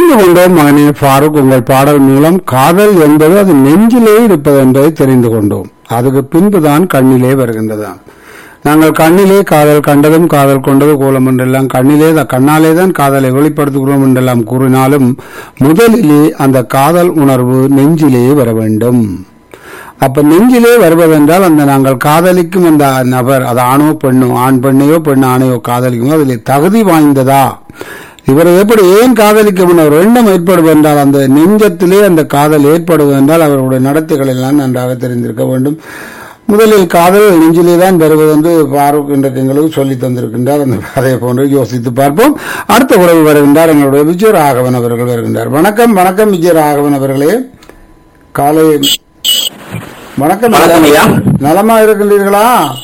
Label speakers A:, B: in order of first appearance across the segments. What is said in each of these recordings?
A: தெரிந்து கொண்டோம் மகனே ஃபாரூக் உங்கள் பாடல் மூலம் காதல் என்பது அது நெஞ்சிலே இருப்பது என்பதை தெரிந்து கொண்டோம் அதுக்கு பின்புதான் கண்ணிலே வருகின்றதாம் நாங்கள் கண்ணிலே காதல் கண்டதும் காதல் கொண்டது கோலம் என்றெல்லாம் கண்ணிலே தான் கண்ணாலே தான் காதலை வெளிப்படுத்துகிறோம் என்றெல்லாம் கூறினாலும் முதலிலே அந்த காதல் உணர்வு நெஞ்சிலே வர வேண்டும் அப்ப நெஞ்சிலே வருவதென்றால் அந்த நாங்கள் காதலிக்கும் அந்த நபர் அது ஆணோ பெண்ணோ ஆண் பெண்ணையோ பெண் ஆணையோ காதலிக்கும் அதில் தகுதி வாய்ந்ததா இவரை எப்படி ஏன் காதலிக்க முடியும் ஒரு எண்ணம் ஏற்படுவது என்றால் அந்த நெஞ்சத்திலே அந்த காதல் ஏற்படுவது என்றால் அவர்களுடைய நடத்தைகள் எல்லாம் நன்றாக தெரிந்திருக்க வேண்டும் முதலில் காதல் நெஞ்சிலே தான் வருவது என்று பாரூக் இன்றைக்கு எங்களுக்கு சொல்லி தந்திருக்கின்றார் அந்த அதே போன்று யோசித்து பார்ப்போம் அடுத்த உறவு வருகின்றார் எங்களுடைய விஜய ராகவன் அவர்கள் வருகின்றார் வணக்கம் வணக்கம் விஜய ராகவன் அவர்களே காலை வணக்கம்
B: வணக்கம் ஐயா.
A: நலமா இருக்கின்றீர்களா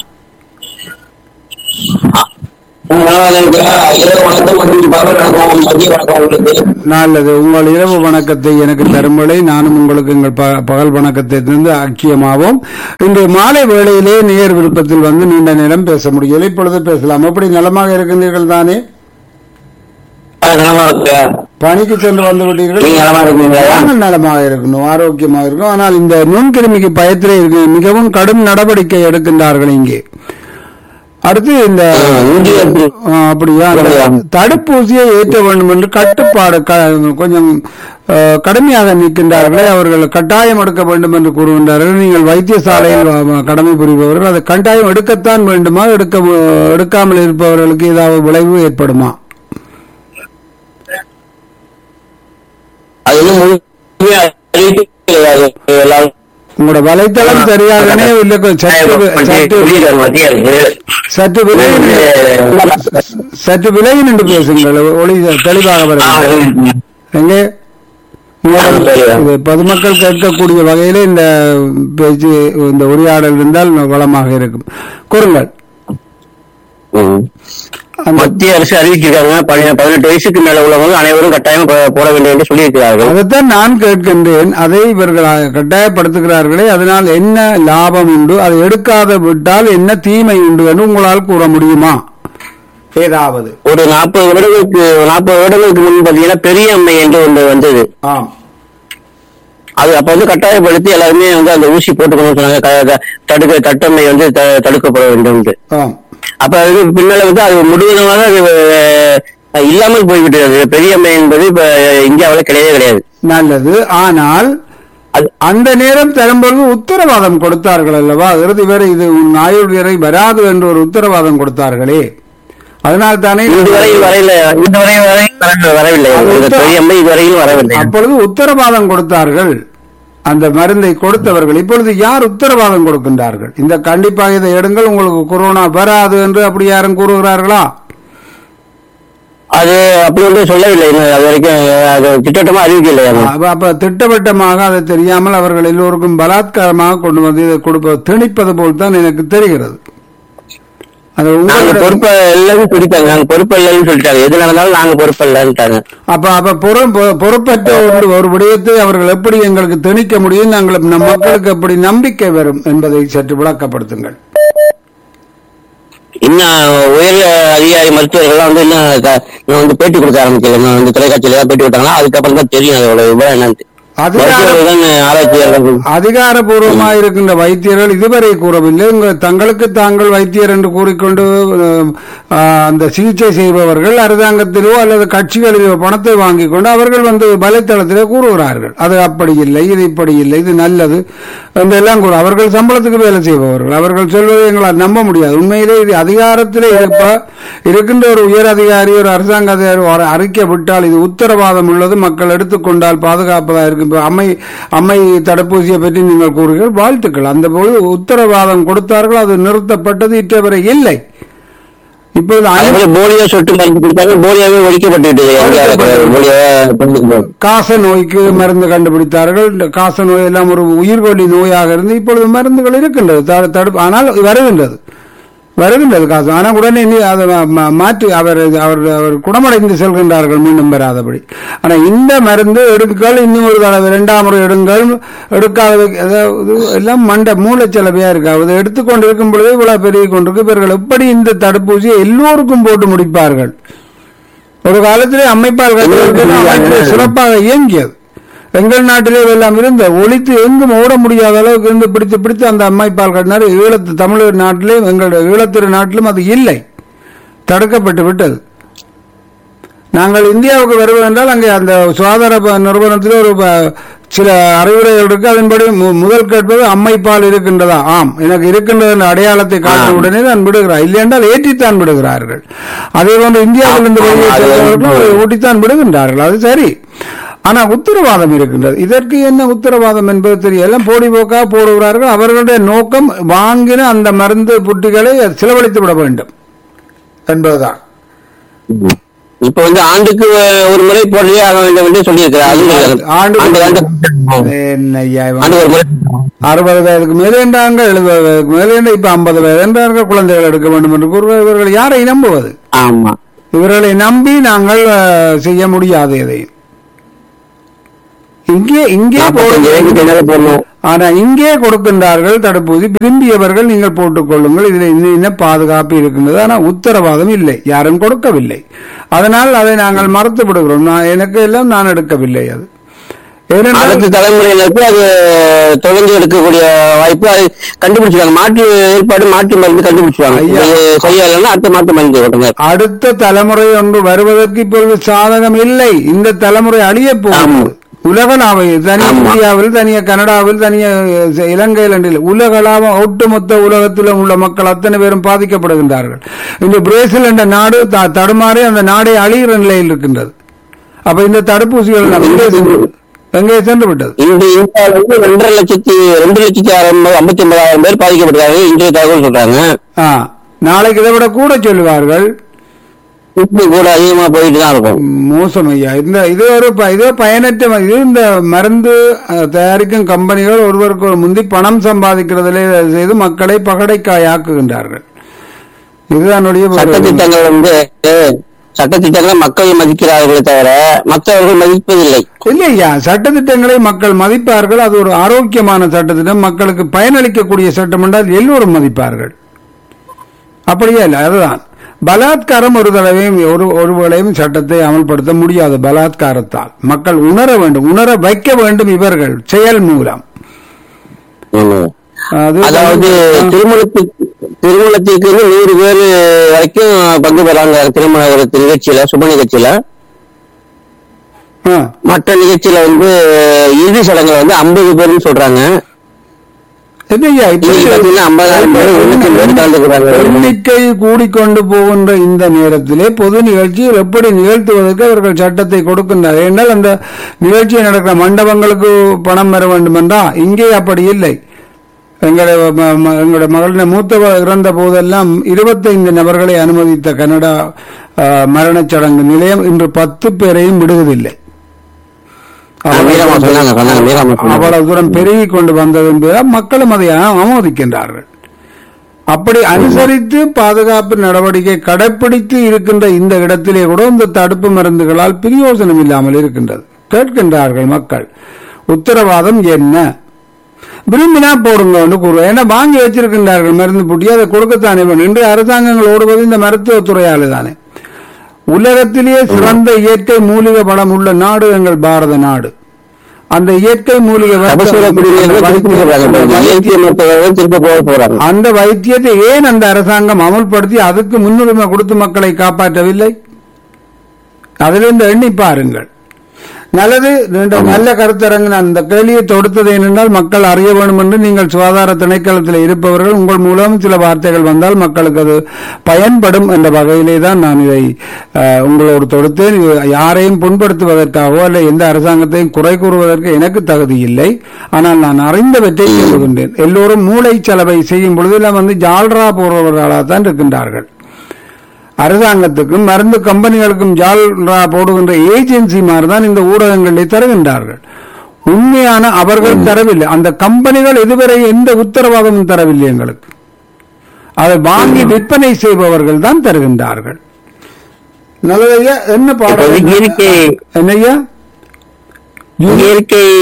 B: இரவு வணக்கம் மற்றும் பகல் வணக்கம் மதிய வணக்கம் உங்களுக்கு
A: நல்லது உங்கள் இரவு வணக்கத்தை எனக்கு தரும்படி நானும் உங்களுக்கு எங்கள் ப- பகல் வணக்கத்தை தந்து ஐக்கியமாவோம் இன்று மாலை வேளையிலே நேர் விருப்பத்தில் வந்து நீண்ட நேரம் பேச முடியவில்லை இப்பொழுது பேசலாம் எப்படி நலமாக இருக்கின்றீர்கள் தானே
B: ஆ, நலமா இருக்கு
A: பணிக்கு சென்று வந்து விட்டீர்கள்
B: நீங்க நலமா இருக்கீங்களா
A: நாங்கள் நலமாக இருக்கணும் ஆரோக்கியமாக இருக்கும் ஆனால் இந்த நுண்கிருமிக்கு பயத்திலே இருக்கு மிகவும் கடும் நடவடிக்கை எடுக்கின்றார்கள் இங்கே அடுத்து இந்த
B: இங்கே எப்படி?
A: ஆ, அப்படியா அந்த
B: அப்படியா?
A: தடுப்பூசியை ஏற்ற வேண்டும் என்று கட்டுப்பாடு க- கொஞ்சம் ஆ, கடுமையாக நிற்கின்றார்களே அவர்கள் கட்டாயம் எடுக்க வேண்டும் என்று கூறுகின்றார்கள் நீங்கள் வைத்தியசாலையில் வ- கடமை புரிபவர்கள் அதை கட்டாயம் எடுக்கத்தான் வேண்டுமா எடுக்க எடுக்காமல் இருப்பவர்களுக்கு ஏதாவது விளைவு ஏற்படுமா
B: அது இன்னும் முழுமையா அறிவிப்பு கிடையாது. எல்லாரும்
A: உங்களோட வலைத்தளம் சரியாகவே இல்லை சற்று சற்று
B: புரியுது, மத்திய அரசு.
A: சற்று விலகி சற்று விலகி நின்று பேசுங்கள் ஒளி தெளிவாக
B: ஆ,
A: வருகிறது எங்கே உங்களோட
B: சரியா.
A: இது பொதுமக்கள் கேட்கக்கூடிய வகையில இந்த பேச்சு இந்த உரையாடல் இருந்தால் வளமாக இருக்கும் கூறுங்கள்
B: ம்.
A: அந்த-
B: மத்திய அரசு அறிவிச்சிருக்காங்க பதி- பதினெட்டு வயசுக்கு மேல உள்ளவங்க அனைவரும் கட்டாயம் போ- போட வேண்டும் என்று சொல்லியிருக்கிறார்கள்
A: அதைத்தான் நான் கேட்கின்றேன் அதை இவர்கள் கட்டாயப்படுத்துகிறார்களே அதனால் என்ன லாபம் உண்டு அதை எடுக்காத விட்டால் என்ன தீமை உண்டு என்று உங்களால் கூற முடியுமா ஏதாவது
B: ஒரு நாற்பது வருடங்களுக்கு நாற்பது வருடங்களுக்கு முன் பாத்தீங்கன்னா பெரிய அம்மை என்று ஒன்று வந்தது
A: ஆம்
B: அது அப்ப வந்து கட்டாயப்படுத்தி எல்லாருமே வந்து அந்த ஊசி போட்டுக்கணும்னு சொன்னாங்க க- க- தடுக்க தட்டம்மை வந்து த- தடுக்கப்பட வேண்டும்
A: ஆம்
B: அப்ப அது பின்னால வந்து அது முழுவதுமாக அது அஹ், இல்லாமல் போய்விட்டது அது பெரியம்மை என்பது இப்ப இந்தியாவுல கிடையவே கிடையாது
A: நல்லது ஆனால்
B: அது
A: அந்த நேரம் தரும்பொழுது உத்தரவாதம் கொடுத்தார்கள் அல்லவா இறுதி வரை இது உன் ஆயுள் வராது என்று ஒரு உத்தரவாதம் கொடுத்தார்களே அதனால் தானே
B: இதுவரை வரையில இதுவரை வரை வர- வரவில்லை
A: அது
B: இந்த
A: உத்தர-
B: பெரியம்மை இதுவரையில் வரவில்லை
A: அப்பொழுது உத்தரவாதம் கொடுத்தார்கள் அந்த மருந்தை கொடுத்தவர்கள் இப்பொழுது யார் உத்தரவாதம் கொடுக்கின்றார்கள் இந்த கண்டிப்பாக இதை எடுங்கள் உங்களுக்கு கொரோனா வராது என்று அப்படி யாரும் கூறுகிறார்களா
B: அது அப்படி ஒன்றும் சொல்லவில்லை இன்னும் அது வரைக்கும் அது திட்டமா அறிவிக்கலை அது
A: அப்ப அப்ப திட்டவட்டமாக அதை தெரியாமல் அவர்கள் எல்லோருக்கும் பலாத்காரமாக கொண்டு வந்து இதை கொடுப்ப திணிப்பது போல் தான் எனக்கு தெரிகிறது அது
B: நாங்க
A: உங்களுடைய
B: பொறுப்பு இல்லைன்னு சொல்லிட்டாங்க நாங்க பொறுப்பு இல்லைன்னு சொல்லிட்டாங்க எது நடந்தாலும் நாங்க பொறுப்பு இல்லைன்ட்டாங்க
A: அப்ப அப்ப பொறு- பொ- பொறுப்பற்ற ஒரு ஒரு விடயத்தை அவர்கள் எப்படி எங்களுக்கு திணிக்க முடியும் நாங்கள் நம் மக்களுக்கு எப்படி நம்பிக்கை வரும் என்பதை சற்று விளக்கப்படுத்துங்கள்
B: இன்னும் உயர் அதிகாரி மருத்துவர்கள்லாம் வந்து இன்னும் க- இன்னும் வந்து பேட்டி கொடுக்க ஆரம்பிக்கல இன்னும் வந்து தொலைக்காட்சியில ஏதாவது பேட்டி விட்டாங்கன்னா அதுக்கப்புறம் தான் தெரியும் அதோட விவரம் என்னன்னு
A: அதிகார
B: மருத்துவர்கள் தான் ஆராய்ச்சியாளர்கள்
A: அதிகாரபூர்வமாக இருக்கின்ற வைத்தியர்கள் இதுவரை கூறவில்லை உங்கள் தங்களுக்கு தாங்கள் வைத்தியர் என்று கூறிக்கொண்டு அஹ், அந்த சிகிச்சை செய்பவர்கள் அரசாங்கத்திலோ அல்லது கட்சிகளிலோ பணத்தை வாங்கிக் கொண்டு அவர்கள் வந்து வலைத்தளத்திலே கூறுகிறார்கள் அது அப்படி இல்லை இது இப்படி இல்லை இது நல்லது என்றெல்லாம் கூறு அவர்கள் சம்பளத்துக்கு வேலை செய்பவர்கள் அவர்கள் சொல்வதை எங்களால் நம்ப முடியாது உண்மையிலே இது அதிகாரத்திலே இருப்ப இருக்கின்ற ஒரு உயர் அதிகாரி ஒரு அரசாங்க அதிகாரி ஒரு அறிக்கை விட்டால் இது உத்தரவாதம் உள்ளது மக்கள் எடுத்துக்கொண்டால் பாதுகாப்பதாக இருக்கும் இப்ப அம்மை அம்மை தடுப்பூசியை பற்றி நீங்கள் கூறுகிறீர்கள் வாழ்த்துக்கள் அந்த போது உத்தரவாதம் கொடுத்தார்கள் அது நிறுத்தப்பட்டது இற்றவரை இல்லை இப்பொழுது
B: அதே
A: அனை-
B: போல போலியோ சொட்டு மருந்து கொடுத்தாங்க போலியோவே ஒழிக்கப்பட்டு விட்டது
A: ஒழிக்கப்பட்டு
B: போலியோ கொண்டு
A: காச நோய்க்கு மருந்து கண்டுபிடித்தார்கள் இந்த காச நோய் எல்லாம் ஒரு உயிர்கொல்லி நோயாக இருந்து இப்பொழுது மருந்துகள் இருக்கின்றது த- தடுப்பு ஆனால் வருகின்றது வருகின்றது காசு ஆனால் உடனே நீ அதை மா- மா- மாற்றி அவர் அவர் அவர் குணமடைந்து செல்கின்றார்கள் மீண்டும் பெறாதபடி ஆனால் இந்த மருந்து எடுங்கள் இன்னும் ஒரு தடவை இரண்டாம் முறை எடுங்கள் எடுக்காத அதாவது எல்லாம் மண்ட மூளைச்சலவையா இருக்கு அதை எடுத்துக்கொண்டு இருக்கும் பொழுதே இவ்வளவு பெருகி கொண்டிருக்கு இவர்கள் எப்படி இந்த தடுப்பூசியை எல்லோருக்கும் போட்டு முடிப்பார்கள் ஒரு காலத்திலே அம்மைப்பால் கட்டுவதற்கு அமைப்பு சிறப்பாக இயங்கியது எங்கள் நாட்டிலே எல்லாம் இருந்த ஒழித்து எங்கும் ஓட முடியாத அளவுக்கு இருந்து பிடித்து பிடித்து அந்த அம்மைப்பால் கட்டினார் ஈழத்து தமிழர் நாட்டிலும் எங்களுடைய ஈழத்திரு நாட்டிலும் அது இல்லை தடுக்கப்பட்டு விட்டது நாங்கள் இந்தியாவுக்கு வருவதென்றால் அங்கே அந்த சுகாதார ப- நிறுவனத்தில் ஒரு ப- சில அறிவுரைகள் இருக்கு அதன்படி மு- முதல் கேட்பது அம்மைப்பால் இருக்கின்றதா ஆம் எனக்கு இருக்கின்றது என்ற அடையாளத்தை காட்ட உடனே தான் விடுகிறார் இல்லை என்றால் ஏற்றித்தான் விடுகிறார்கள் அதே போன்று இந்தியாவிலிருந்து
B: ஆமா,
A: வெளியே
B: அது
A: செல்பவர்களும்
B: வந்து-
A: ஊட்டித்தான் விடுகின்றார்கள் அது சரி ஆனா உத்தரவாதம் இருக்கின்றது இதற்கு என்ன உத்தரவாதம் என்பது தெரியல போடி போக்கா போடுகிறார்கள் அவர்களுடைய நோக்கம் வாங்கின அந்த மருந்து புட்டிகளை செலவழித்து விட வேண்டும் என்பதுதான்
B: இப்ப வந்து ஆண்டுக்கு ஒரு முறை போடுறே ஆக வேண்டும் என்று சொல்லியிருக்கிறார் அது
A: ஆண்டு
B: ஆண்டு ஆண்டு
A: என்ன ஐயா இவன்?
B: ஆண்டு ஒரு முறை
A: அறுபது வயதுக்கு மேலே என்றாங்க எழுபது வயதுக்கு மேலே என்று இப்ப ஐம்பது வயது என்றார்கள் குழந்தைகள் எடுக்க வேண்டும் என்று கூறுவார் இவர்கள் யாரை நம்புவது
B: ஆமா
A: இவர்களை நம்பி நாங்கள் அஹ், செய்ய முடியாது எதையும் இங்கே இங்கே
B: நாற்பத்தஞ்சு
A: போடுங்க
B: வயதுக்கு மேல போடணும்
A: ஆனா இங்கே கொடுக்கின்றார்கள் தடுப்பூசி விரும்பியவர்கள் நீங்கள் போட்டுக் கொள்ளுங்கள் இதில் இன்ன இன்ன பாதுகாப்பு இருக்கின்றது ஆனா உத்தரவாதம் இல்லை யாரும் கொடுக்கவில்லை அதனால் அதை நாங்கள் மறுத்து விடுகிறோம் நான் எனக்கு எல்லாம் நான் எடுக்கவில்லை அது ஏனென்றால்
B: அடுத்த தலைமுறையினருக்கு அது தொடர்ந்து எடுக்கக்கூடிய வாய்ப்பு அது கண்டுபிடிச்சிருக்காங்க மாற்று ஏற்பாடு மாற்று மருந்து கண்டுபிடிச்சிருவாங்க
A: ஐயா.
B: இது சரியாகலன்னா அடுத்த மாற்று மருந்து உடனே
A: அடுத்த தலைமுறை ஒன்று வருவதற்கு இப்பொழுது சாதகம் இல்லை இந்த தலைமுறை அழிய போகிறது உலகளாவை தனி
B: ஆமா.
A: இந்தியாவில் தனிய கனடாவில் தனிய அஹ், இலங்கையில் என்று இல்லை. உலகளாவ ஒட்டுமொத்த உலகத்திலும் உள்ள மக்கள் அத்தனை பேரும் பாதிக்கப்படுகின்றார்கள் இந்த பிரேசில் என்ற நாடு த- தடுமாறி அந்த நாடே அழிகிற நிலையில் இருக்கின்றது அப்ப இந்த தடுப்பூசிகள் எல்லாம் எங்கே சென்று எங்கே சென்று விட்டது
B: இந்த இந்தியாவில் வந்து ரெண்டரை லட்சத்தி ரெண்டு லட்சத்தி ஐம்பது ஐம்பத்தி ஒன்பதாயிரம் பேர் பாதிக்கப்பட்டிருக்காங்க இன்றைய தகவல் சொல்றாங்க
A: ஆ, நாளைக்கு இதை விட கூட சொல்லுவார்கள்
B: இப்படி கூட அதிகமா போயிட்டு தான் இருக்கும்
A: மோசம் ஐயா இந்த இது ஒரு ப- இது பயனற்ற ம- இது இந்த மருந்து அஹ், தயாரிக்கும் கம்பெனிகள் ஒருவருக்கு ஒரு முந்தி பணம் சம்பாதிக்கிறதிலே செய்து மக்களை பகடைக்காயாக்குகின்றார்கள் இதுதான் என்னுடைய ஒரு-
B: சட்டத்திட்டங்கள் வந்து சட்டத்திட்டங்களை மக்கள் மதிக்கிறார்களே தவிர மற்றவர்கள் மதிப்பதில்லை
A: இல்லை ஐயா சட்டத்திட்டங்களை மக்கள் மதிப்பார்கள் அது ஒரு ஆரோக்கியமான சட்டத்திட்டம் மக்களுக்கு பயனளிக்கக்கூடிய சட்டம் என்றால் எல்லோரும் மதிப்பார்கள் அப்படியே இல்லை அதுதான் பலாத்காரம் ஒரு தடவையும் ஒரு ஒருவேளையும் சட்டத்தை அமல்படுத்த முடியாது பலாத்காரத்தால் மக்கள் உணர வேண்டும் உணர வைக்க வேண்டும் இவர்கள் செயல் மூலம்
B: ம்.
A: அது
B: அதாவது திருமணத்துக்கு திருமணத்துக்கு வந்து நூறு பேர் வரைக்கும் பங்கு பெறாங்க திருமண ஒரு நிகழ்ச்சியில சுப நிகழ்ச்சியில
A: ஆ,
B: மற்ற நிகழ்ச்சியில வந்து இறுதி சடங்குல வந்து ஐம்பது பேர்னு சொல்றாங்க
A: என்ன ஐயா இப்படி
B: இன்னைக்கு பாத்தீங்கன்னா ஐம்பதாயிரம் பேர் ஒரு லட்சம் பேர் கலந்துக்கிறாங்க
A: எண்ணிக்கை கூடிக்கொண்டு போகின்ற இந்த நேரத்திலே பொது நிகழ்ச்சியில் எப்படி நிகழ்த்துவதற்கு அவர்கள் சட்டத்தை கொடுக்கின்றார் ஏனால் அந்த நிகழ்ச்சி நடக்கிற மண்டபங்களுக்கு பணம் பெற வேண்டும் என்றா இங்கே அப்படி இல்லை எங்களுடைய ம- ம- எங்களுடைய மகளின் மூத்தவர் இறந்த போதெல்லாம் இருபத்தைந்து நபர்களை அனுமதித்த கனடா ஆ, மரணச் சடங்கு நிலையம் இன்று பத்து பேரையும் விடுவதில்லை
B: மீராமா சொன்னாங்க சொன்னாங்க மீராமா சொன்னாங்க
A: அவ்வளவு தூரம் பெருகி கொண்டு வந்தது என்பதால் மக்களும் அதை ஆமோதிக்கின்றார்கள் அப்படி அனுசரித்து பாதுகாப்பு நடவடிக்கை கடைப்பிடித்து இருக்கின்ற இந்த இடத்திலே கூட இந்த தடுப்பு மருந்துகளால் பிரயோசனம் இல்லாமல் இருக்கின்றது கேட்கின்றார்கள் மக்கள் உத்தரவாதம் என்ன விரும்பினா போடுங்கன்னு கூறுவோம் ஏன்னா வாங்கி வச்சிருக்கின்றார்கள் மருந்து பூட்டி அதை கொடுக்கத்தானே வேணும் இன்று அரசாங்கங்கள் ஓடுவது இந்த மருத்துவத்துறையால தானே உலகத்திலேயே சிறந்த இயற்கை மூலிகை வளம் உள்ள நாடு எங்கள் பாரத நாடு அந்த இயற்கை மூலிகை வளத்தை-
B: கபசுர குடிநீர்கள் திருப்பி சொல்றாங்க இயற்கை மருத்துவர்கள் திருப்ப போக போறாங்க
A: அந்த வைத்தியத்தை ஏன் அந்த அரசாங்கம் அமல்படுத்தி அதுக்கு முன்னுரிமை கொடுத்து மக்களை காப்பாற்றவில்லை அதிலிருந்து எண்ணி பாருங்கள் நல்லது நீண்ட நல்ல கருத்தரங்கு அந்த கேள்வியை தொடுத்தது ஏனென்றால் மக்கள் அறிய வேண்டும் என்று நீங்கள் சுகாதார திணைக்களத்தில் இருப்பவர்கள் உங்கள் மூலம் சில வார்த்தைகள் வந்தால் மக்களுக்கு அது பயன்படும் என்ற வகையிலே தான் நான் இதை அஹ், உங்களோடு தொடுத்தேன் இது யாரையும் புண்படுத்துவதற்காகவோ அல்ல எந்த அரசாங்கத்தையும் குறை கூறுவதற்கு எனக்கு தகுதி இல்லை ஆனால் நான் அறிந்தவற்றை சொல்லுகின்றேன் எல்லோரும் மூளை செலவை செய்யும் பொழுது எல்லாம் வந்து ஜால்ரா போடுறவர்களாக தான் இருக்கின்றார்கள் அரசாங்கத்துக்கும் மருந்து கம்பெனிகளுக்கும் ஜால்ரா போடுகின்ற ஏஜென்சி மாதிரி தான் இந்த ஊடகங்களை தருகின்றார்கள் உண்மையான அவர்கள் தரவில்லை அந்த கம்பெனிகள் இதுவரை எந்த உத்தரவாதமும் தரவில்லை எங்களுக்கு அதை வாங்கி விற்பனை செய்பவர்கள் தான் தருகின்றார்கள் நல்லதையா என்ன பாடம்
B: இப்போதைக்கு இயற்கை
A: என்னய்யா
B: இயற்கை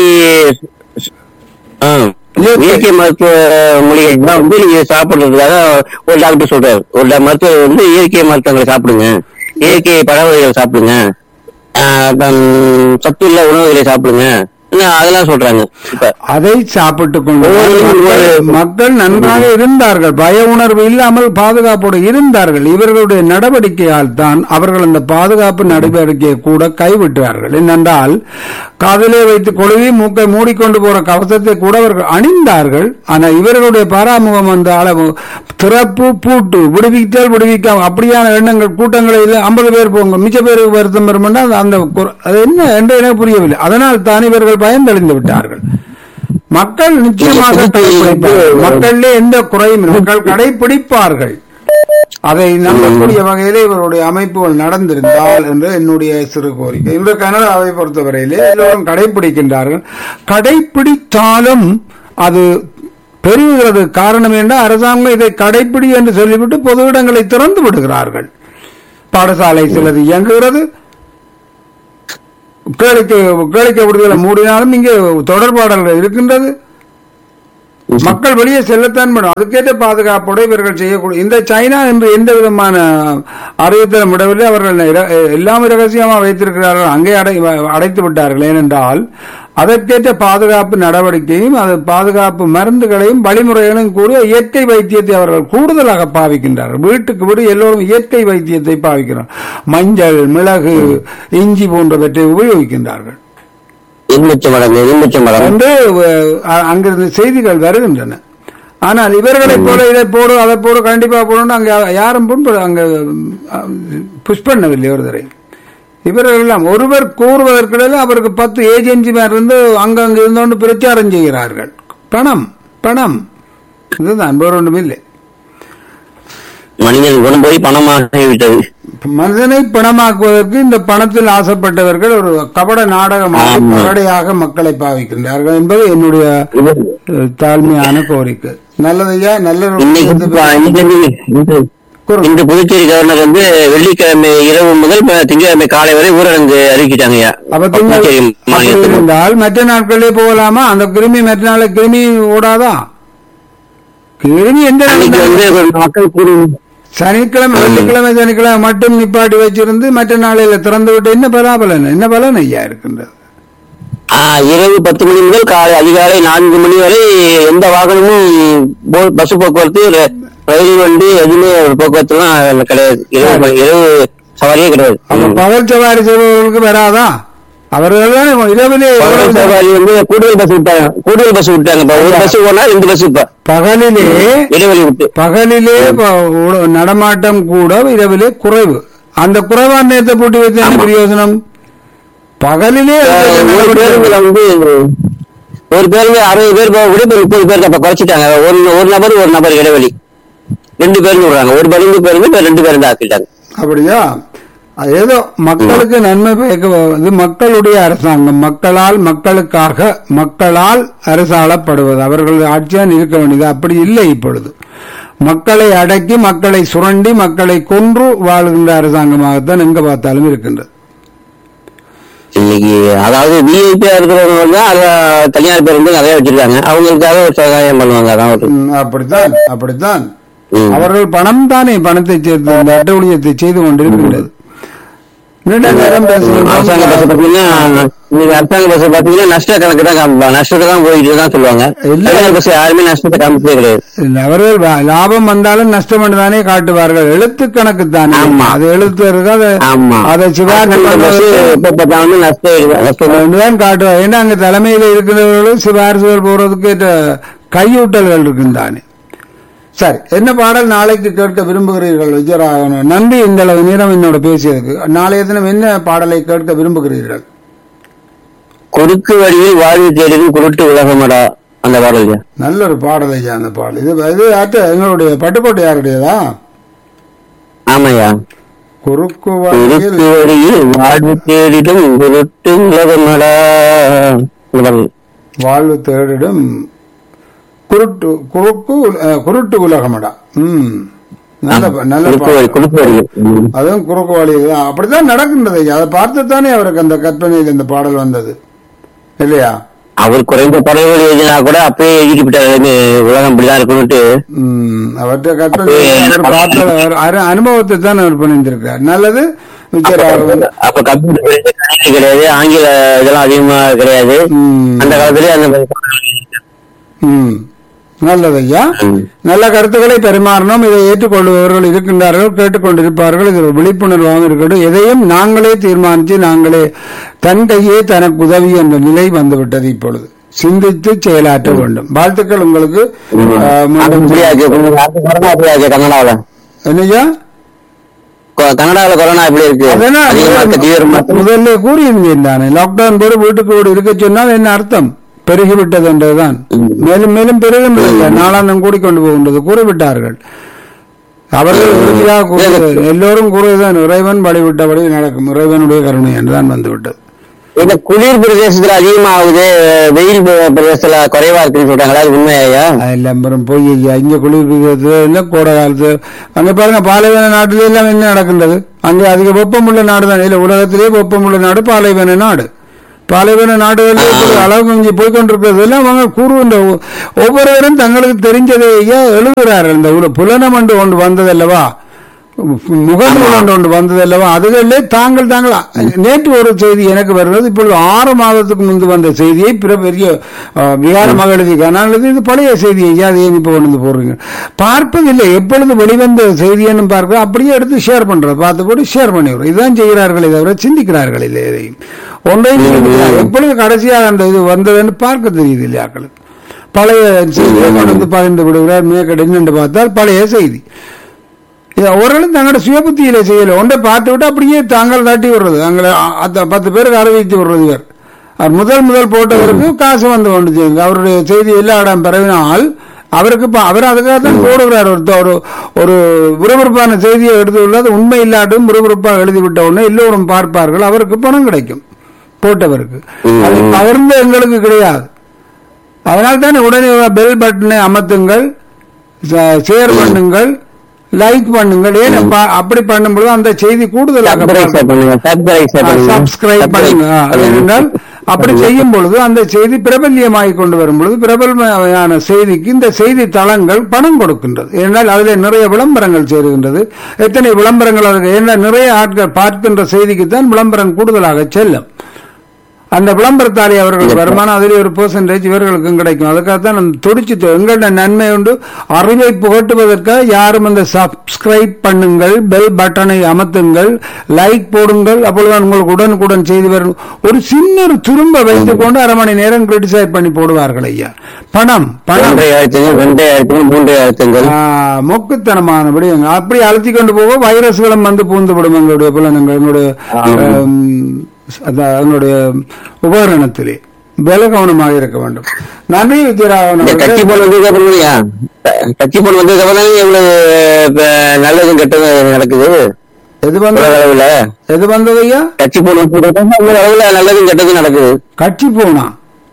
B: ஆ, இயற்கை மருத்துவ மூலிகை தான் வந்து நீங்க சாப்பிடுறதுக்காக ஒரு டாக்டர் சொல்றாரு ஒரு டா- மருத்துவர் வந்து இயற்கை மருத்துவங்களை சாப்பிடுங்க இயற்கை பழ வகைகள் சாப்பிடுங்க ஆஹ் அப்புறம் சத்துள்ள உணவுகளை சாப்பிடுங்க இன்னும் அதெல்லாம் சொல்றாங்க இப்ப
A: அதை சாப்பிட்டுக் கொண்டு
B: ஒவ்வொரு
A: மக்கள் மக்கள் நன்றாக இருந்தார்கள் பய உணர்வு இல்லாமல் பாதுகாப்போடு இருந்தார்கள் இவர்களுடைய நடவடிக்கையால் தான் அவர்கள் அந்த பாதுகாப்பு நடவடிக்கையை கூட கைவிட்டார்கள் என்னென்றால் காதிலே வைத்து கொழுவி மூக்கை மூடிக்கொண்டு போற கவசத்தை கூட அவர்கள் அணிந்தார்கள் ஆனால் இவர்களுடைய பராமுகம் அந்த அளவு திறப்பு பூட்டு விடுவித்தல் விடுவிக்காம அப்படியான எண்ணங்கள் கூட்டங்களில் ஐம்பது பேர் போங்க மிச்ச பேருக்கு வருத்தம் வரும் என்றால் அந்த குற- அது என்ன என்று எனக்கு புரியவில்லை அதனால் தான் இவர்கள் பயந்தடைந்து விட்டார்கள் மக்கள் நிச்சயமாக கடைபிடிப்பார்கள் மக்களிலே எந்த குறையும் இல்லை. மக்கள் கடைபிடிப்பார்கள் அதை நம்பக்கூடிய வகையிலே இவருடைய அமைப்புகள் நடந்திருந்தால் என்று என்னுடைய சிறு கோரிக்கை இந்த கனடாவை பொறுத்தவரையிலே எல்லோரும் கடைபிடிக்கின்றார்கள் கடைபிடித்தாலும் அது பெருகிறது காரணம் என்றால் அரசாங்கம் இதை கடைப்பிடி என்று சொல்லிவிட்டு பொது இடங்களை திறந்து விடுகிறார்கள் பாடசாலை சிலது இயங்குகிறது கேளிக்கை கேளிக்கை விடுதலை மூடினாலும் இங்கே தொடர்பாடல்கள் இருக்கின்றது மக்கள் வெளியே செல்லத்தான் பண்ணும் அதுக்கேற்ற பாதுகாப்போடு இவர்கள் செய்யக்கூடிய இந்த சைனா என்று எந்த விதமான அறிவித்தலும் விடவில்லை அவர்கள் இர- எல்லாம் ரகசியமாக வைத்திருக்கிறார்கள் அங்கே அடை அடைத்து விட்டார்கள் ஏனென்றால் அதற்கேற்ற பாதுகாப்பு நடவடிக்கையும் அது பாதுகாப்பு மருந்துகளையும் வழிமுறைகளையும் கூடிய இயற்கை வைத்தியத்தை அவர்கள் கூடுதலாக பாவிக்கின்றார்கள் வீட்டுக்கு வீடு எல்லோரும் இயற்கை வைத்தியத்தை பாவிக்கிறார்கள் மஞ்சள் மிளகு இஞ்சி போன்றவற்றை உபயோகிக்கின்றார்கள்
B: எலுமிச்சை மரம் எலுமிச்சை மரம்
A: என்று அஹ், அங்கிருந்து செய்திகள் வருகின்றன ஆனால் இவர்களைப் போல இதை போடு அதை போடு கண்டிப்பா போடணும் அங்க யாரும் புண்பட அங்க புஷ் பண்ணவில்லை ஒருத்தரை இவர்கள் எல்லாம் ஒருவர் கூறுவதற்கிடையில் அவருக்கு பத்து ஏஜென்சிமார் இருந்து அங்கங்க இருந்தோண்டு பிரச்சாரம் செய்கிறார்கள் பணம் பணம் இதுதான் வேற ஒன்றும் இல்லை
B: மனிதன் குணம் போய் பணமாக விட்டது
A: மனிதனை பணமாக்குவதற்கு இந்த பணத்தில் ஆசைப்பட்டவர்கள் ஒரு கபட நாடகமாக
B: ஆமா.
A: பகடையாக மக்களை பாவிக்கின்றார்கள் என்பது என்னுடைய அஹ், தாழ்மையான கோரிக்கை நல்லதையா நல்ல ஒரு
B: இன்னைக்கு இப்ப இன்னைக்கு இந்த-
A: கூறுங்க.
B: இந்த புதுச்சேரி கவர்னர் வந்து வெள்ளிக்கிழமை இரவு முதல் இப்ப திங்கட்கிழமை காலை வரை ஊரடங்கு அறிவிச்சிட்டாங்கய்யா
A: அப்ப திங்கள்
B: புதுச்சேரி
A: அப்படி
B: மாநிலத்தில்
A: இருந்தால் மற்ற நாட்களிலே போகலாமா அந்த கிருமி மற்ற நாள கிருமி ஓடாதா கிருமி எந்த
B: அன்னைக்கு
A: நாள்
B: வந்து மக்கள் கூடி
A: சனிக்கிழமை வெள்ளிக்கிழமை சனிக்கிழமை மட்டும் நிப்பாட்டி வச்சிருந்து மற்ற நாளையில திறந்து விட்டு என்ன பலாபலன் என்ன பலன் ஐயா இருக்கின்றது
B: ஆஹ் இரவு பத்து மணி முதல் காலை அதிகாலை நான்கு மணி வரை எந்த வாகனமும் போ- பஸ் போக்குவரத்து ர- ரயில் வண்டி எதுவுமே போக்குவரத்து எல்லாம் கிடையாது இரவு இரவு சவாரியே கிடையாது
A: அப்ப பகல் சவாரி செய்பவர்களுக்கு வராதா அவர்கள் தானே இரவிலே
B: பகல்
A: எவ்வளவு
B: சவாரி வந்து கூடுதல் பஸ் விட்டாங்க கூடுதல் பஸ் விட்டாங்க இப்ப ஒரு பஸ் போனா ரெண்டு பஸ் இப்ப
A: பகலிலே
B: இடைவெளி விட்டு
A: பகலிலே ப- உட- நடமாட்டம் கூட இரவிலே குறைவு அந்த குறைவான நேரத்தை போட்டு வைத்து என்ன பிரயோஜனம் பகலிலே
B: ஆஹ் ஒரு பேருந்துல வந்து ஒரு பேருந்து அறுபது பேர் போக கூட இப்ப முப்பது பேருக்கு அப்ப குறைச்சிட்டாங்க ஒரு ஒரு நபர் ஒரு நபர் இடைவெளி ரெண்டு பேருந்து விடுறாங்க ஒரு பேருந்து பேருந்து இப்ப ரெண்டு பேருந்து ஆக்கிட்டாங்க
A: அப்படியா அது ஏதோ மக்களுக்கு நன்மை பயக்க இது மக்களுடைய அரசாங்கம் மக்களால் மக்களுக்காக மக்களால் அரசாளப்படுவது அவர்கள் ஆட்சியான் இருக்க வேண்டியது அப்படி இல்லை இப்பொழுது மக்களை அடக்கி மக்களை சுரண்டி மக்களை கொன்று வாழ்கின்ற அரசாங்கமாகத்தான் எங்க பார்த்தாலும் இருக்கின்றது
B: இன்னைக்கு அதாவது விஐபியா இருக்கிறவங்க தான் அத தனியார் பேர் வந்து நிறைய வச்சிருக்காங்க அவங்களுக்காக ஒரு சகாயம் பண்ணுவாங்க அதான் ஒரு
A: ம், அப்படித்தான் அப்படித்தான்
B: ம்.
A: அவர்கள் பணம் தானே பணத்தை சேர்த்து அந்த அட்டை ஊழியத்தை செய்து கொண்டிருக்கின்றது நீண்ட நேரம்
B: அரசாங்க பஸ்
A: பேசுகிறோம்
B: பாத்தீங்கன்னா இன்னைக்கு அரசாங்க பஸ் பாத்தீங்கன்னா நஷ்ட கணக்கு தான் காமிப்பாங்க நஷ்டத்தை தான் போயிட்டு தான் சொல்லுவாங்க
A: இல்ல.
B: தனியார் பஸ் யாருமே நஷ்டத்தை காமிச்சதே கிடையாது
A: அவர்கள் வா- லாபம் வந்தாலும் நஷ்டம் என்று தானே காட்டுவார்கள் எழுத்து கணக்கு தானே
B: ஆமா.
A: அது எழுத்து இருக்கு அதை
B: ஆமா
A: அதை சிவாஜி
B: அரசாங்க பஸ் எப்ப பார்த்தாலும் நஷ்டம் இருக்கு. நஷ்டம்
A: தான் காட்டுவார் ஏன்னா அங்க தலைமையில் இருக்கிறவர்களும் சிபாரிசுகள் போறதுக்கு ஏற்ற கையூட்டல்கள் இருக்கும் தானே சரி என்ன பாடல் நாளைக்கு கேட்க விரும்புகிறீர்கள் விஜயராகவன் நன்றி இந்த அளவு நேரம் என்னோட பேசியதுக்கு நாளைய தினம் என்ன பாடலை கேட்க விரும்புகிறீர்கள்
B: குறுக்கு வழியில் வாழ்வு தேடிடும் குருட்டு உலகமடா அந்த பாடல்
A: நல்ல ஒரு பாடல் ஐயா அந்த பாடல் இது இது ஆட்ட எங்களுடைய பட்டுக்கோட்டை யாருடையதா
B: ஆமாய்யா
A: குறுக்கு வழியில்
B: குறுக்கு வழியில் வாழ்வு தேடிடும் குருட்டு உலகமடா இந்த பாடல்
A: வாழ்வு தேடிடும் குருட்டு குறுக்கு அஹ், குருட்டு உலகமடா ம் நல்ல பா- நல்ல
B: குறுக்கு வழி
A: பாடல்.
B: குறுக்கு வழியில் ம்.
A: அதுவும் குறுக்கு வழி தான் அப்படித்தான் நடக்கின்றது ஐயா. அதை பார்த்து தானே அவருக்கு அந்த கற்பனையில் இந்த பாடல் வந்தது இல்லையா
B: அவர் குறைந்த பறவைகள் எழுதினா கூட அப்பயே எழுதிட்டு விட்டாரு உலகம் இப்படிதான் இருக்கணும்ட்டு
A: ம், அவற்றை கற்பனை அவர் பார்த்த அவர் அனு- அனுபவத்தை தான் அவர் புரிந்திருக்கார் நல்லது விஜயராகவன்
B: அப்ப கம்ப்யூட்டர் கிடையாது கணினி கிடையாது ஆங்கில இதெல்லாம் அதிகமா கிடையாது
A: ம்.
B: அந்த காலத்திலேயே அந்த
A: ம் நல்லது ஐயா
B: ம்.
A: நல்ல கருத்துக்களை பரிமாறணும் இதை ஏற்றுக்கொள்பவர்கள் இருக்கின்றார்கள் கேட்டுக்கொண்டிருப்பார்கள் இது ஒரு விழிப்புணர்வாக இருக்கட்டும் எதையும் நாங்களே தீர்மானித்து நாங்களே தன் கையே தனக்கு உதவி என்ற நிலை வந்துவிட்டது இப்பொழுது சிந்தித்து செயலாற்ற வேண்டும் வாழ்த்துக்கள் உங்களுக்கு ஆ,
B: அது
A: மீண்டும்
B: முடியாது அடுத்த கொரோனா எப்படி இருக்கு கனடாவில்
A: என்னய்யா
B: கனடாவில் கொரோனா எப்படி இருக்கு அதிகமா இருக்க தீவிரமா
A: அதனால் முதல்ல கூறியிருந்தேன் தானே லாக்டவுன் போது வீட்டுக்கு வீடு இருக்க சொன்னால் என்ன அர்த்தம் பெருகிவிட்டது என்றுதான்
B: ம்.
A: மேலும் மேலும் பெருகின்றது நாளாந்தம் கூடிக்கொண்டு போகின்றது கூறிவிட்டார்கள் அவர்கள் உறுதியாக கூறுவது எல்லோரும் கூறுவதுதான் இறைவன் வழிவிட்டபடி நடக்கும் இறைவனுடைய கருணை என்றுதான் வந்துவிட்டது
B: இந்த குளிர் பிரதேசத்துல அதிகமாகுது வெயில் பிர- பிரதேசத்துல குறைவா இருக்குன்னு சொல்றாங்களா அது உண்மையா
A: எல்லாம் பெரும் போய் ஐயா இங்க குளிர் பிரதேசத்துல இல்ல கோடை காலத்து அங்க பாருங்க பாலைவன நாட்டுல எல்லாம் என்ன நடக்கின்றது அங்க அதிக வெப்பமுள்ள நாடு தான் இல்ல உலகத்திலே வெப்பமுள்ள நாடு பாலைவன நாடு பாலைவன நாடுகளில் இப்படி அளவு கொஞ்சம் போய்கொண்டிருக்கிறது எல்லாம் அவங்க கூறுகின்ற ஒ- ஒவ்வொருவரும் தங்களுக்கு தெரிஞ்சதை ஐயா எழுதுகிறார்கள் இந்த உல- புலனம் என்று ஒன்று வந்ததல்லவா முகநூல் ஒன்று ஒன்று வந்ததல்லவா அதுகளிலே தாங்கள் தாங்கள் நேற்று ஒரு செய்தி எனக்கு வருகிறது இப்பொழுது ஆறு மாதத்துக்கு முன்பு வந்த செய்தியை பிற பெரிய அஹ், விகார மகளிர் கனாலது இது பழைய செய்தி ஐயா அதை ஏன் இப்போ கொண்டு வந்து போடுறீங்க பார்ப்பதில்லை எப்பொழுது வெளிவந்த செய்தின்னு பார்க்க அப்படியே எடுத்து ஷேர் பண்றது பார்த்து போட்டு ஷேர் பண்ணிவிடும் இதுதான் செய்கிறார்களே தவிர சிந்திக்கிறார்கள் இல்லை எதையும் ஒன்றையும் சிந்திக்கிறார்கள். எப்பொழுது கடைசியாக அந்த இது வந்ததுன்னு பார்க்க தெரியுது இல்லையாக்களுக்கு பழைய செய்தியை கொண்டு வந்து பகிர்ந்து விடுகிறார் மேற்கடை என்று பார்த்தால் பழைய செய்தி இது அவர்களும் தங்களோட சுயபுத்தியில செய்யல ஒன்றை பார்த்து விட்டு அப்படியே தாங்கள் தாட்டி விடுறது அங்கே அத்த- பத்து பேருக்கு அறிவித்து விடுறது இவர் அவர் முதல் முதல் போட்டவருக்கு காசு வந்து கொண்டு செய்யுங்க அவருடைய செய்தி எல்லா இடம் பரவினால் அவருக்கு ப- அவர் அதுக்காக தான் போடுகிறார் ஒரு ஒரு ஒரு விறுவிறுப்பான செய்தியை எடுத்து உள்ளது உண்மை இல்லாட்டும் விறுவிறுப்பாக எழுதிவிட்ட உடனே எல்லோரும் பார்ப்பார்கள் அவருக்கு பணம் கிடைக்கும் போட்டவருக்கு அது பகிர்ந்து எங்களுக்கு கிடையாது அதனால் தான் உடனே பெல் பட்டனை அமர்த்துங்கள் ஷேர் பண்ணுங்கள் லைக் பண்ணுங்கள் ஏன் அப்ப- அப்படி பண்ணும்போது அந்த செய்தி கூடுதலாக
B: சப்ஸ்கிரைப் பண்ணுங்க சப்ஸ்கிரைப் பண்ணுங்க
A: சப்ஸ்கிரைப் பண்ணுங்க ஏனென்றால் அப்படி செய்யும் பொழுது அந்த செய்தி பிரபல்யமாகிக் கொண்டு வரும் பொழுது பிரபலமான செய்திக்கு இந்த செய்தி தளங்கள் பணம் கொடுக்கின்றது ஏனென்றால் அதில் நிறைய விளம்பரங்கள் சேருகின்றது எத்தனை விளம்பரங்கள் அதுக்கு ஏனென்றால் நிறைய ஆட்கள் பார்க்கின்ற செய்திக்கு தான் விளம்பரம் கூடுதலாக செல்லும் அந்த விளம்பரத்தாலே அவர்கள் வருமானம் அதிலே ஒரு பெர்சன்டேஜ் இவர்களுக்கும் கிடைக்கும் அதுக்காகத்தான் அந்த துடிச்சு எங்களோட நன்மை உண்டு அறிவை புகட்டுவதற்காக யாரும் அந்த சப்ஸ்கிரைப் பண்ணுங்கள் பெல் பட்டனை அமர்த்துங்கள் லைக் போடுங்கள் அப்பொழுதுதான் உங்களுக்கு உடனுக்குடன் செய்தி வரும் ஒரு சின்ன ஒரு துரும்ப வைத்துக் கொண்டு அரை மணி நேரம் கிரிட்டிசைட் பண்ணி போடுவார்கள் ஐயா பணம் பணம்
B: ஒன்றை அழுத்துங்கள் ரெண்டை அழுத்துங்கள் மூன்றை அழுத்துங்கள்
A: ஆ, மொக்குத்தனமான விடயங்க அப்படி அழுத்தி கொண்டு போக வைரஸ்களும் வந்து பூந்து விடும் எங்களுடைய புலனங்கள் எங்களுடைய ஆம், அதான் எங்களுடைய உபகரணத்திலே வில கவனமாக இருக்க வேண்டும் நன்றி வித்யராகவன்
B: இந்த கட்சி
A: அவர்களே.
B: போன் வந்ததுக்கு அப்புறம் ஐயா, கட்சி போன் வந்ததுக்கு அப்புறம் தானே இவ்வளவு இப்ப நல்லதும் கெட்டதும் நடக்குது
A: எது
B: உலக
A: வந்தது
B: அளவுல
A: எது வந்தது ஐயா
B: கட்சி போன் வந்ததுக்கு அப்புறம் உலக அளவுல நல்லதும் கெட்டதும் நடக்குது
A: கட்சி போனா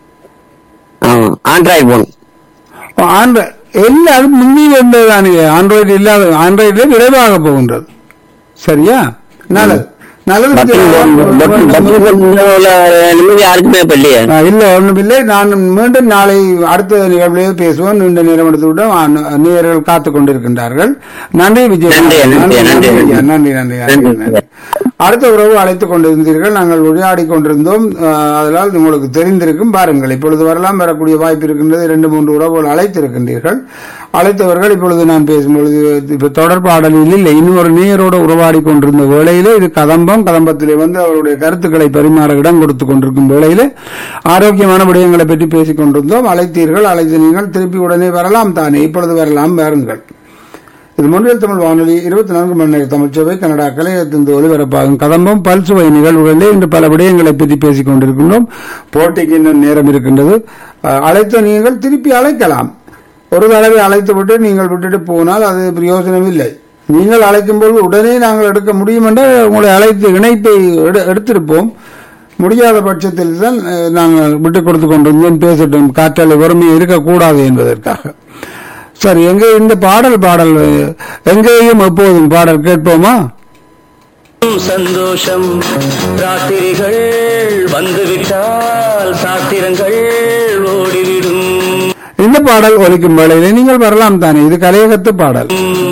B: ஆமா ஆண்ட்ராய்டு போன்
A: ஆண்ட்ராய்டு எல்லாரும் முன்னி வந்ததுதானே ஆண்ட்ராய்டு இல்லாத ஆண்ட்ராய்டுல விரைவாக போகின்றது சரியா நல்லது நல்லது வித்யாராகவன்.
B: நிம்மதி யாருக்குமே இப்ப இல்லையே
A: ஆ, இல்ல ஒண்ணும் இல்லை நான் மீண்டும் நாளை அடுத்த நிகழ்விலே பேசுவோம் நீண்ட நேரம் எடுத்து விட்டோம் நேயர்கள் காத்துக் கொண்டிருக்கின்றார்கள் நன்றி விஜய்
B: நன்றி, நன்றி, நன்றி,
A: ஐயா. நன்றி நன்றி நன்றி நன்றி. அடுத்த உறவு அழைத்துக் கொண்டிருந்தீர்கள் நாங்கள் உரையாடி கொண்டிருந்தோம் ஆ, அதனால் உங்களுக்கு தெரிந்திருக்கும் பாருங்கள் இப்பொழுது வரலாம் வரக்கூடிய வாய்ப்பு இருக்கின்றது இரண்டு மூன்று உறவுகள் அழைத்திருக்கின்றீர்கள் அழைத்தவர்கள் இப்பொழுது நான் பேசும்பொழுது இப்ப தொடர்பாடலில் இல்லை இன்னும் ஒரு நேயரோடு உறவாடி கொண்டிருந்த வேளையிலே இது கதம்பம் கதம்பத்திலே வந்து அவருடைய கருத்துக்களை பரிமாற இடம் கொடுத்து கொண்டிருக்கும் வேளையிலே ஆரோக்கியமான விடயங்களை பற்றி பேசிக் கொண்டிருந்தோம் அழைத்தீர்கள் அழைத்து நீங்கள் திருப்பி உடனே வரலாம் தானே இப்பொழுது வரலாம் வாருங்கள் இது முன்னில் தமிழ் வானொலி இருபத்தி நான்கு மணி நேர தமிழ்ச்சபை கனடா கலையத்திலிருந்து ஒலிபரப்பாகும் கதம்பம் பல்சுவை நிகழ்வுகளிலே இன்று பல விடயங்களை பற்றி பேசிக் கொண்டிருக்கின்றோம் போட்டிக்கு இன்னும் நேரம் இருக்கின்றது அஹ், அழைத்த நீங்கள் திருப்பி அழைக்கலாம் ஒரு தடவை அழைத்து விட்டு நீங்கள் விட்டுட்டு போனால் அது பிரயோஜனம் இல்லை நீங்கள் அழைக்கும் பொழுது உடனே நாங்கள் எடுக்க முடியும் என்றால் உங்களை அழைத்து இணைப்பை எடு- எடுத்திருப்போம் முடியாத பட்சத்தில் தான் அஹ், நாங்கள் விட்டுக் கொடுத்து கொண்டிருந்தோம் பேசட்டும் காற்றாலை வறுமை இருக்கக்கூடாது என்பதற்காக சரி எங்க இந்த பாடல் பாடல் எங்கேயும் எப்போதும் பாடல் கேட்போமா
C: சந்தோஷம் ராத்திரிகள் வந்துவிட்டால் சாத்திரங்கள் ஓடிவிடும்
A: இந்த பாடல் ஒலிக்கும் வேளையிலே நீங்கள் வரலாம் தானே இது கலையகத்து பாடல்